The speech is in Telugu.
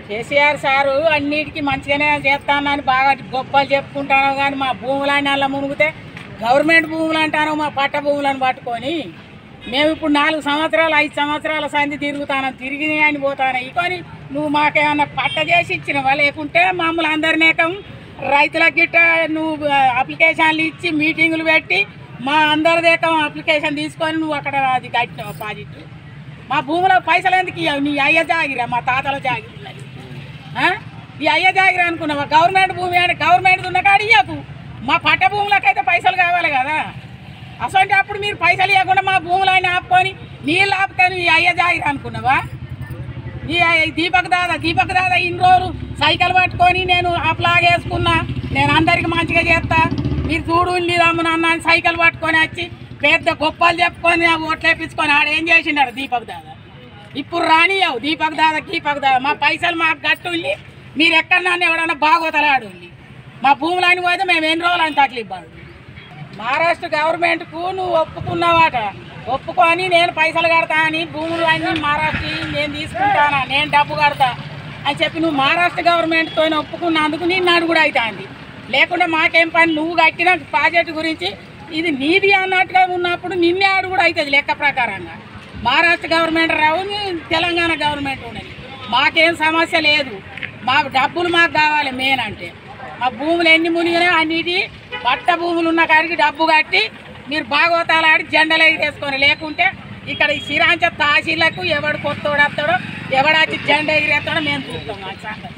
కేసీఆర్ సారు అన్నిటికీ మంచిగానే చేస్తానని బాగా గొప్పలు చెప్పుకుంటాను కానీ మా భూములన్నీ అలా మునిగితే గవర్నమెంట్ భూములు అంటాను మా పట్ట భూములను పట్టుకొని మేము ఇప్పుడు నాలుగు సంవత్సరాలు ఐదు సంవత్సరాల సంధి తిరుగుతాను తిరిగి అని పోతాను ఇకొని నువ్వు మాకేమన్నా పట్ట చేసి ఇచ్చినవా లేకుంటే మమ్మల్ని అందరినేకం రైతులకు గిట్ట నువ్వు ఆ, అప్లికేషన్లు ఇచ్చి మీటింగులు పెట్టి మా అందరిదేకం అప్లికేషన్ తీసుకొని నువ్వు అక్కడ అది కట్టినావు ప్రాజెక్టు మా భూమిలో పైసలు ఎందుకు ఇయ్యవు? నీ అయ్య జాగిరా మా తాతల జాగిరి ఉన్నది. ఆ? ఈ అయ్య జాగిరి అనుకున్నావా గవర్నమెంట్ భూమి అంటే గవర్నమెంట్ ఉన్న కాడ ఇయ్యకు మా పట్ట భూములకైతే పైసలు కావాలి కదా అసలు అప్పుడు మీరు పైసలు ఇవ్వకుండా మా భూములైనా ఆపుకొని నీళ్ళు ఆపుతాను ఈ అయ్య జాగిరి అనుకున్నావా ఈ ఈ దీపక్ దాదా దీపక్ దాదా ఇన్ని రోజులు సైకిల్ పట్టుకొని నేను అప్లాగేసుకున్నా నేను అందరికి మంచిగా చేస్తా మీరు చూడు నీదమ్మ నాన్న అని సైకిల్ పట్టుకొని వచ్చి పెద్ద గొప్పలు చెప్పుకొని ఆ ఓట్లు వేపించుకొని ఆడ ఏం చేసిండాడు దీపక్ దాదా ఇప్పుడు రానియవు దీపక్ దాదా దీపక్ దాదా మా పైసలు మాకు గట్టు మీరు ఎక్కడ నన్ను ఎవడన్నా బాగోతలాడు మా భూములని పోతే మేము ఎన్ని రోజులు అని తక్లీఫ్ పడు మహారాష్ట్ర గవర్నమెంట్కు నువ్వు ఒప్పుకున్నావాట ఒప్పుకొని నేను పైసలు కడతా అని భూములు అన్ని మహారాష్ట్ర నేను తీసుకుంటానా నేను డబ్బు కడతా అని చెప్పి నువ్వు మహారాష్ట్ర గవర్నమెంట్తో ఒప్పుకున్నందుకు నేను నాడు కూడా అవుతాంది లేకుంటే మాకేం పని నువ్వు కట్టిన ప్రాజెక్టు గురించి ఇది నీది అన్నట్టుగా ఉన్నప్పుడు నిన్నే ఆడు కూడా అవుతుంది లెక్క ప్రకారంగా మహారాష్ట్ర గవర్నమెంట్ రావు నీ తెలంగాణ గవర్నమెంట్ ఉన్నది మాకేం సమస్య లేదు మాకు డబ్బులు మాకు కావాలి మెయిన్ అంటే మా భూములు ఎన్ని మునిగినా అన్నిటి పట్ట భూములు ఉన్న కాడికి డబ్బు కట్టి మీరు భాగవతాలు ఆడి జెండలు ఎగిరేసుకొని లేకుంటే ఇక్కడ ఈ సిరాంచ తహసీలకు ఎవడు కొత్తోడు వస్తాడో ఎవడు వచ్చి జెండా ఎగిరేస్తాడో మేము చూస్తాం ఆ సంగతి